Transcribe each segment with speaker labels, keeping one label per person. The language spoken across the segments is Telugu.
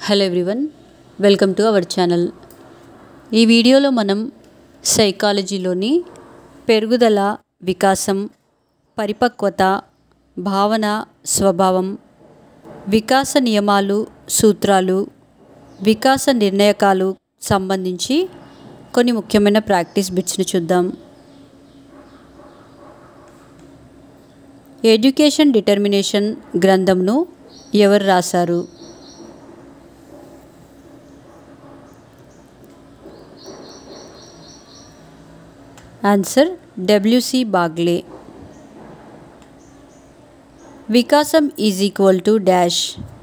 Speaker 1: hello everyone welcome to our channel ఈ వీడియోలో మనం సైకాలజీలోని పెరుగుదల వికాసం పరిపక్వత భావన స్వభావం వికాస నియమాలు సూత్రాలు వికాస నిర్ణయకాలు సంబంధించి కొన్ని ముఖ్యమైన ప్రాక్టీస్ బిట్స్ని చూద్దాం ఎడ్యుకేషన్ డిటర్మినేషన్ గ్రంథంను ఎవరు రాశారు ఆన్సర్ డబ్ల్యూసి బాగ్లే వికాసం is equal to dash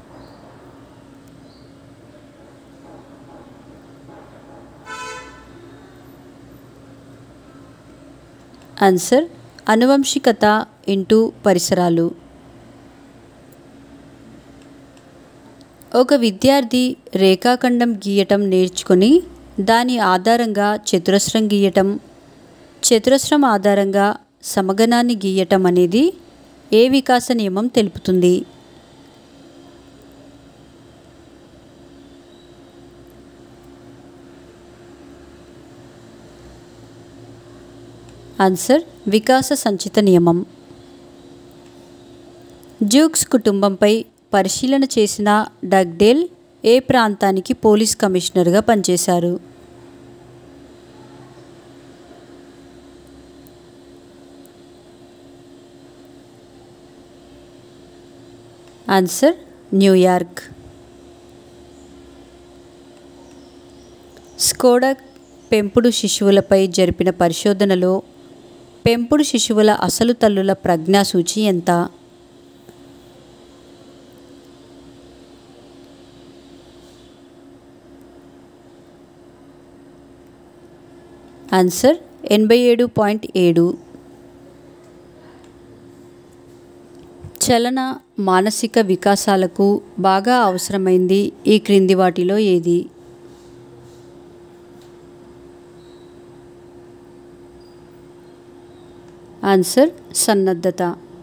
Speaker 1: answer అనువంశికత ఇంటూ పరిసరాలు ఒక విద్యార్థి రేఖాఖండం గీయటం నేర్చుకొని దాని ఆధారంగా చతురస్రం గీయటం చతురస్రం ఆధారంగా సమగణాన్ని గీయటం అనేది ఏ వికాస నియమం తెలుపుతుంది ఆన్సర్ వికాస సంచిత నియమం జూక్స్ కుటుంబంపై పరిశీలన చేసిన డగ్డేల్ ఏ ప్రాంతానికి పోలీస్ కమిషనర్గా పనిచేశారు ఆన్సర్ న్యూయార్క్ స్కోడక్ పెంపుడు శిశువులపై జరిపిన పరిశోధనలో పెంపుడు శిశువుల అసలు తల్లుల ప్రజ్ఞాసూచి ఎంత ఆన్సర్ ఎనభై ఏడు పాయింట్ ఏడు చలన మానసిక వికాసాలకు బాగా అవసరమైంది ఈ క్రింది వాటిలో ఏది ఆన్సర్ సన్నద్ధత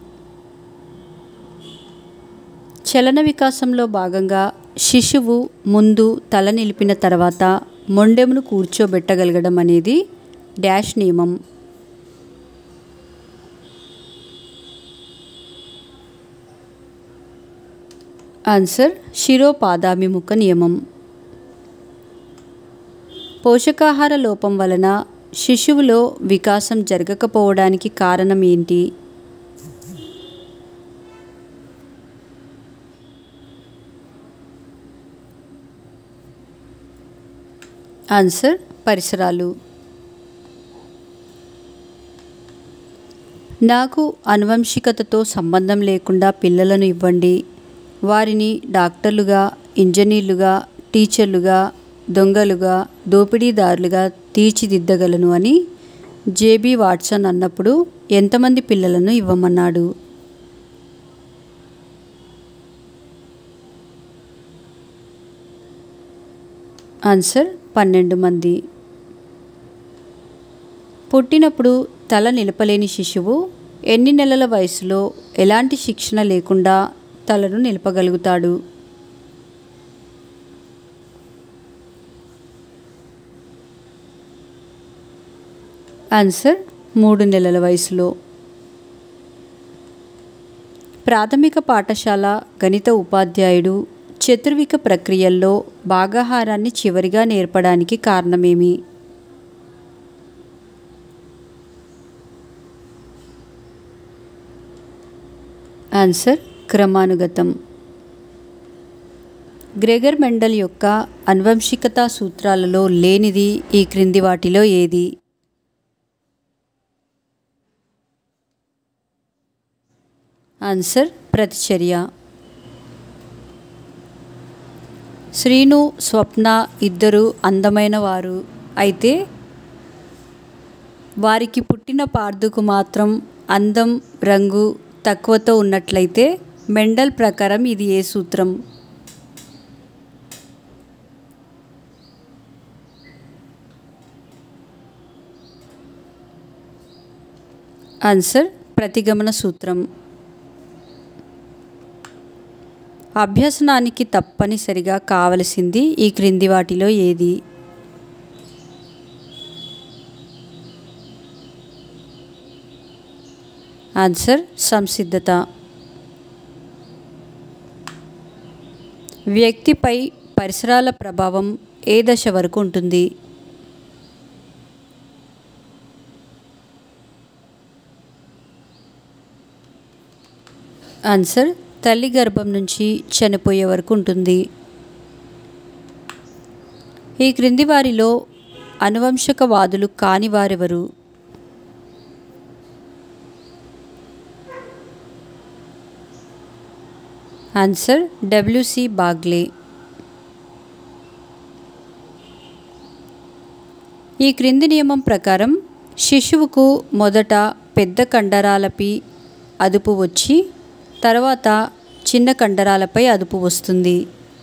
Speaker 1: చలన వికాసంలో భాగంగా శిశువు ముందు తల నిలిపిన తర్వాత మొండెమును కూర్చోబెట్టగలగడం అనేది డాష్ నియమం ఆన్సర్ శిరోపాదాభిముఖ నియమం పోషకాహార లోపం వలన శిశువులో వికాసం జరగకపోవడానికి కారణం ఏంటి ఆన్సర్ పరిసరాలు నాకు అనువంశికతతో సంబంధం లేకుండా పిల్లలను ఇవ్వండి వారిని డాక్టర్లుగా ఇంజనీర్లుగా టీచర్లుగా దొంగలుగా దోపిడీదారులుగా తీర్చిదిద్దగలను అని జేబీ వాట్సన్ అన్నప్పుడు ఎంతమంది పిల్లలను ఇవ్వమన్నాడు ఆన్సర్ పన్నెండు మంది పుట్టినప్పుడు తల నిలపలేని శిశువు ఎన్ని నెలల వయసులో ఎలాంటి శిక్షణ లేకుండా తలను నిలపగలుగుతాడు ఆన్సర్ మూడు నెలల వయసులో ప్రాథమిక పాఠశాల గణిత ఉపాధ్యాయుడు చతుర్విక ప్రక్రియల్లో భాగాహారాన్ని చివరిగా నేర్పడానికి కారణమేమి ఆన్సర్ క్రమానుగతం గ్రెగర్ మెండల్ యొక్క అనువంశికతా సూత్రాలలో లేనిది ఈ క్రింది వాటిలో ఏది ఆన్సర్ ప్రతిచర్య శ్రీను స్వప్న ఇద్దరు అందమైన వారు అయితే వారికి పుట్టిన పార్దుకు మాత్రం అందం రంగు తక్కువతో ఉన్నట్లయితే మెండల్ ప్రకారం ఇది ఏ సూత్రం ఆన్సర్ ప్రతిగమన సూత్రం అభ్యసనానికి తప్పనిసరిగా కావలసింది ఈ క్రింది వాటిలో ఏది ఆన్సర్ సంసిద్ధత వ్యక్తిపై పరిసరాల ప్రభావం ఏ దశ వరకు ఉంటుంది ఆన్సర్ తల్లి గర్భం నుంచి చనిపోయే వరకు ఉంటుంది ఈ క్రింది వారిలో అనువంశకవాదులు కాని వారెవరు ఆన్సర్ డబ్ల్యూసి బాగ్లే ఈ క్రింది నియమం ప్రకారం శిశువుకు మొదట పెద్ద కండరాలపై అదుపు వచ్చి తర్వాత చిన్న కండరాలపై అదుపు వస్తుంది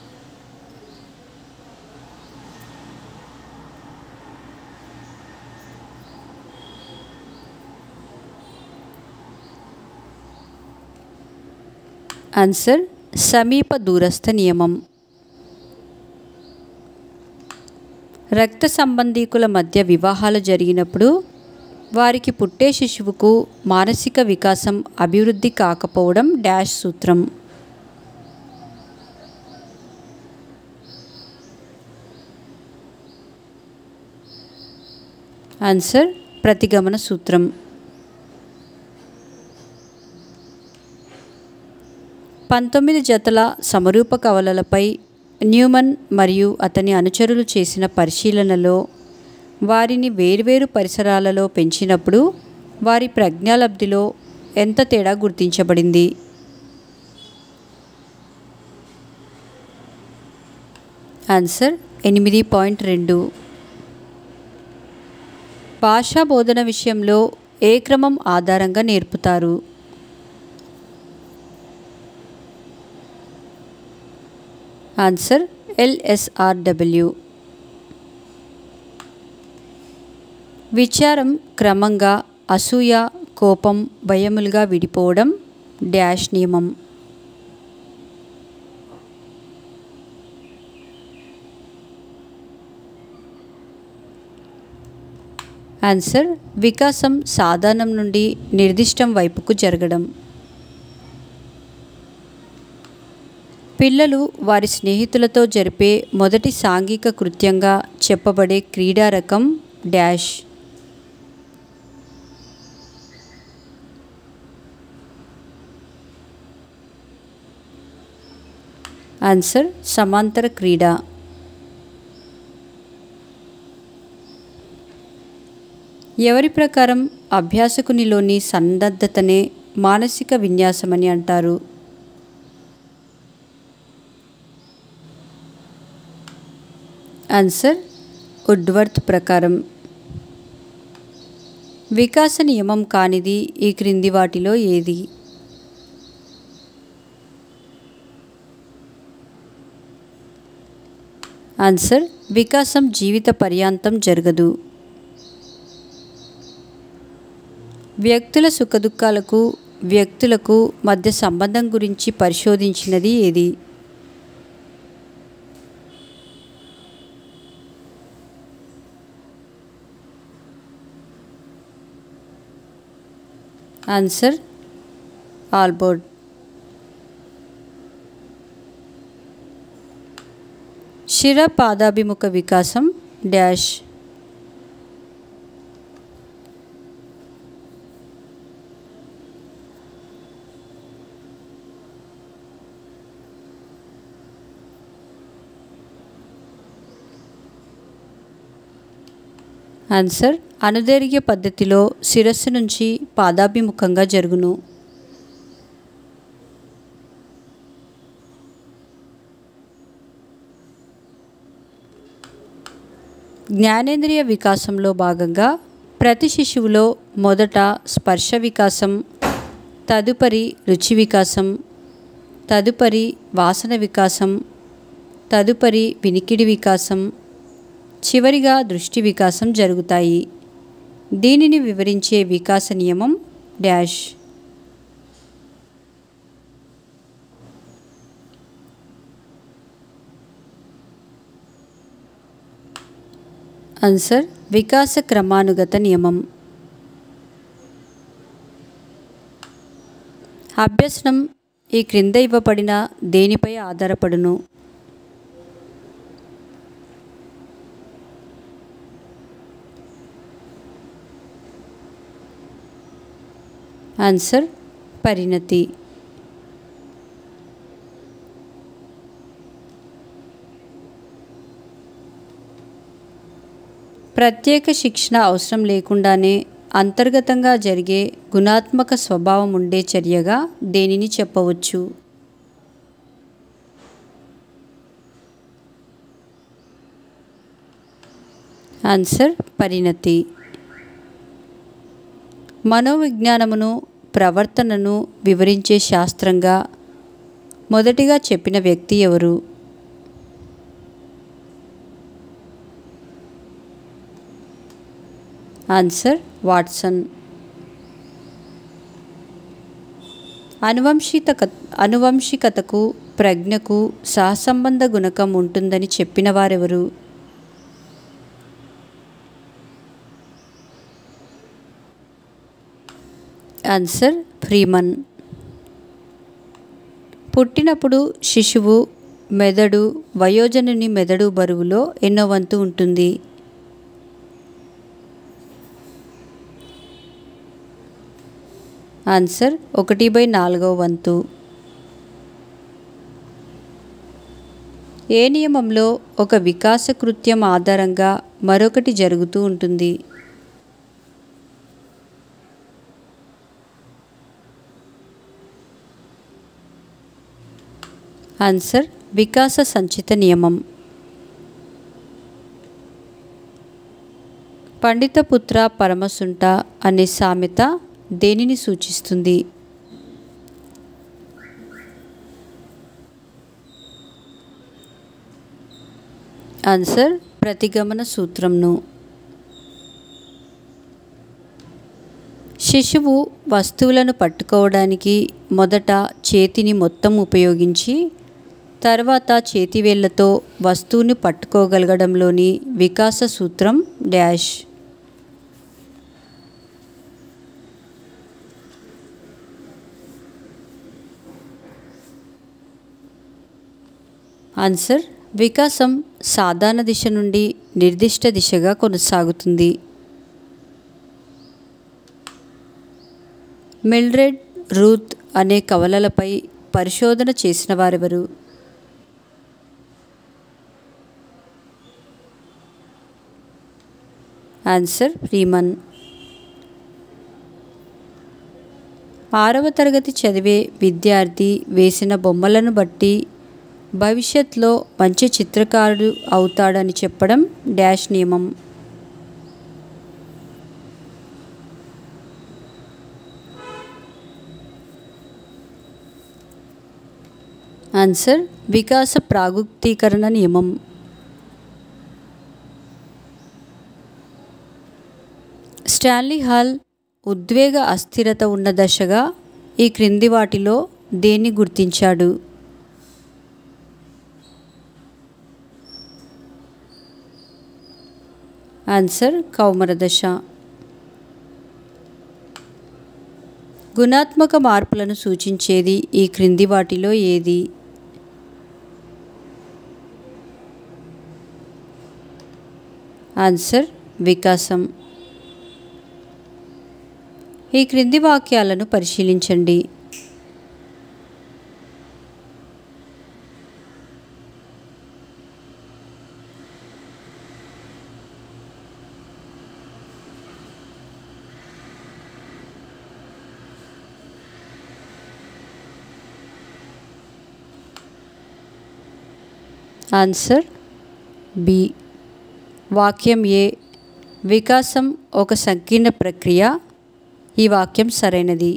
Speaker 1: ఆన్సర్ సమీప దూరస్థ నియమం రక్త సంబంధీకుల మధ్య వివాహాలు జరిగినప్పుడు వారికి పుట్టే శిశువుకు మానసిక వికాసం అభివృద్ధి కాకపోవడం డాష్ సూత్రం ఆన్సర్ ప్రతిగమన సూత్రం పంతొమ్మిది జతల సమరూప కవలలపై న్యూమన్ మరియు అతని అనుచరులు చేసిన పరిశీలనలో వారిని వేర్వేరు పరిసరాలలో పెంచినప్పుడు వారి ప్రజ్ఞాలబ్ధిలో ఎంత తేడా గుర్తించబడింది ఆన్సర్ ఎనిమిది పాయింట్ రెండు భాషా బోధన విషయంలో ఏ క్రమం ఆధారంగా నేర్పుతారు ఆన్సర్ ఎల్ఎస్ఆర్డబ్ల్యూ విచారం క్రమంగా అసూయ కోపం భయములుగా విడిపోవడం డాష్ నియమం ఆన్సర్ వికాసం సాధారణం నుండి నిర్దిష్టం వైపుకు జరగడం పిల్లలు వారి స్నేహితులతో జరిపే మొదటి సాంఘిక కృత్యంగా చెప్పబడే క్రీడా రకం డాష్ ఆన్సర్ సమాంతర క్రీడ ఎవరి ప్రకారం అభ్యాసకునిలోని సన్నద్ధతనే మానసిక విన్యాసమని అంటారు ఆన్సర్ ఉడ్వర్త్ ప్రకారం వికాస నియమం కానిది ఈ క్రింది వాటిలో ఏది ఆన్సర్ వికాసం జీవిత పర్యాంతం జరగదు వ్యక్తుల సుఖదుఖాలకు వ్యక్తులకు మధ్య సంబంధం గురించి పరిశోధించినది ఏది ఆన్సర్ ఆల్బోర్డ్ శిర పాదాభిముఖ వికాసం డాష్ ఆన్సర్ అనుదైర్ఘ్య పద్ధతిలో శిరస్సు నుంచి పాదాభిముఖంగా జరుగును జ్ఞానేంద్రియ వికాసంలో భాగంగా ప్రతి శిశువులో మొదట స్పర్శ వికాసం తదుపరి రుచి వికాసం తదుపరి వాసన వికాసం తదుపరి వినికిడి వికాసం చివరిగా దృష్టి వికాసం జరుగుతాయి దీనిని వివరించే వికాస నియమం డాష్ ఆన్సర్ వికాస క్రమానుగత నియమం అభ్యసనం ఈ క్రింద ఇవ్వబడిన దేనిపై ఆధారపడును ఆన్సర్ పరిణతి ప్రత్యేక శిక్షణ అవసరం లేకుండానే అంతర్గతంగా జరిగే గుణాత్మక స్వభావం ఉండే చర్యగా దేనిని చెప్పవచ్చు ఆన్సర్ పరిణతి మనోవిజ్ఞానమును ప్రవర్తనను వివరించే శాస్త్రంగా మొదటిగా చెప్పిన వ్యక్తి ఎవరు ఆన్సర్ వాట్సన్ అనువంశిక అనువంశికతకు ప్రజ్ఞకు సహసంబంధ గుణకం ఉంటుందని చెప్పిన వారెవరు ఆన్సర్ ఫ్రీమన్ పుట్టినప్పుడు శిశువు మెదడు వయోజనుని మెదడు బరువులో ఎన్నో వంతు ఉంటుంది ఆన్సర్ ఒకటి బై నాలుగవ వంతు ఏ నియమంలో ఒక వికాస కృత్యం ఆధారంగా మరొకటి జరుగుతూ ఉంటుంది ఆన్సర్ వికాస సంచిత నియమం పండితపుత్ర పరమసుంట అనే సామెత దేనిని సూచిస్తుంది ఆన్సర్ ప్రతిగమన సూత్రంను శిశువు వస్తువులను పట్టుకోవడానికి మొదట చేతిని మొత్తం ఉపయోగించి తర్వాత చేతివేళ్లతో వస్తువుని పట్టుకోగలగడంలోని వికాస సూత్రం డాష్ ఆన్సర్ వికాసం సాధారణ దిశ నుండి నిర్దిష్ట దిశగా కొనసాగుతుంది మిల్డ్రెడ్ రూత్ అనే కవలలపై పరిశోధన చేసిన వారెవరు ఆన్సర్ ఫ్రీమన్ ఆరవ తరగతి చదివే విద్యార్థి వేసిన బొమ్మలను బట్టి భవిష్యత్తులో మంచి చిత్రకారుడు అవుతాడని చెప్పడం డాష్ నియమం ఆన్సర్ వికాస ప్రాగుక్తీకరణ నియమం స్టాన్లీ హాల్ ఉద్వేగ అస్థిరత ఉన్న దశగా ఈ క్రింది వాటిలో దేన్ని గుర్తించాడు ఆన్సర్ కౌమర దశ గుణాత్మక మార్పులను సూచించేది ఈ క్రింది వాటిలో ఏది ఆన్సర్ వికాసం ఈ క్రింది వాక్యాలను పరిశీలించండి ఆన్సర్ బి వాక్యం ఏ వికాసం ఒక సంకీర్ణ ప్రక్రియ ఈ వాక్యం సరైనది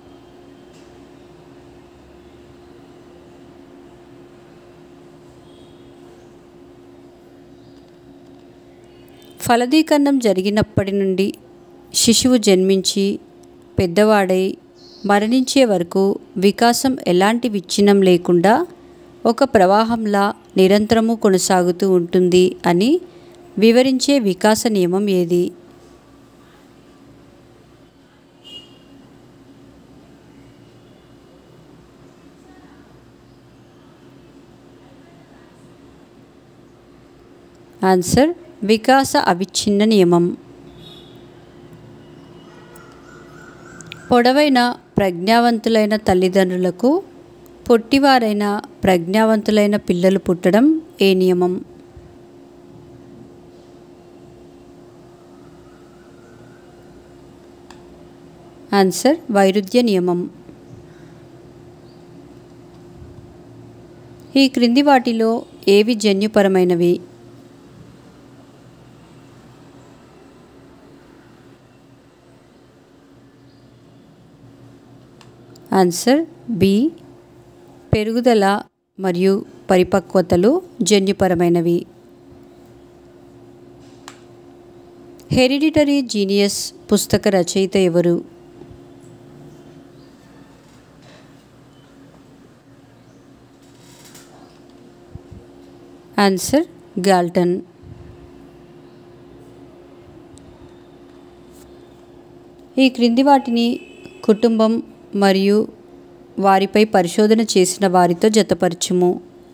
Speaker 1: ఫలదీకరణం జరిగినప్పటి నుండి శిశువు జన్మించి పెద్దవాడై మరణించే వరకు వికాసం ఎలాంటి విచ్ఛిన్నం లేకుండా ఒక ప్రవాహంలా నిరంతరము కొనసాగుతూ ఉంటుంది అని వివరించే వికాస నియమం ఏది ఆన్సర్ వికాస అవిచ్ఛిన్న నియమం పొడవైన ప్రజ్ఞావంతులైన తల్లిదండ్రులకు పొట్టివారైన ప్రజ్ఞావంతులైన పిల్లలు పుట్టడం ఏ నియమం ఆన్సర్ వైరుధ్య నియమం ఈ క్రింది వాటిలో ఏవి జన్యుపరమైనవి ఆన్సర్ బి పెరుగుదల మరియు పరిపక్వతలు జన్యుపరమైనవి హెరిడిటరీ జీనియస్ పుస్తక రచయిత ఎవరు ఆన్సర్ గాల్టన్ ఈ క్రింది వాటిని కుటుంబం మరియు వారిపై పరిశోధన చేసిన వారితో జతపరచుము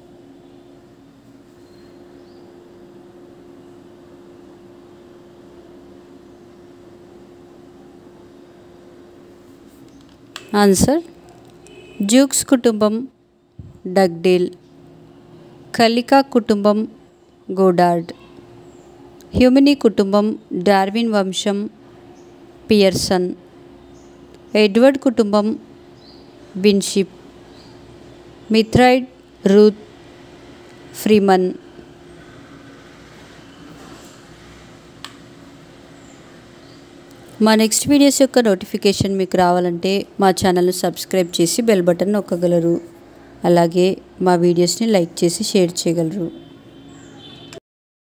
Speaker 1: ఆన్సర్ జూక్స్ కుటుంబం డగ్డేల్ కలికా కుటుంబం గోడార్డ్ హ్యూమినీ కుటుంబం డార్విన్ వంశం పియర్సన్ ఎడ్వర్డ్ కుటుంబం విన్షిప్ మిథ్రైడ్ రూత్ ఫ్రీమన్ మా నెక్స్ట్ వీడియోస్ యొక్క నోటిఫికేషన్ మీకు రావాలంటే మా ఛానల్ను సబ్స్క్రైబ్ చేసి బెల్ బటన్ నొక్కగలరు అలాగే మా వీడియోస్ని లైక్ చేసి షేర్ చేయగలరు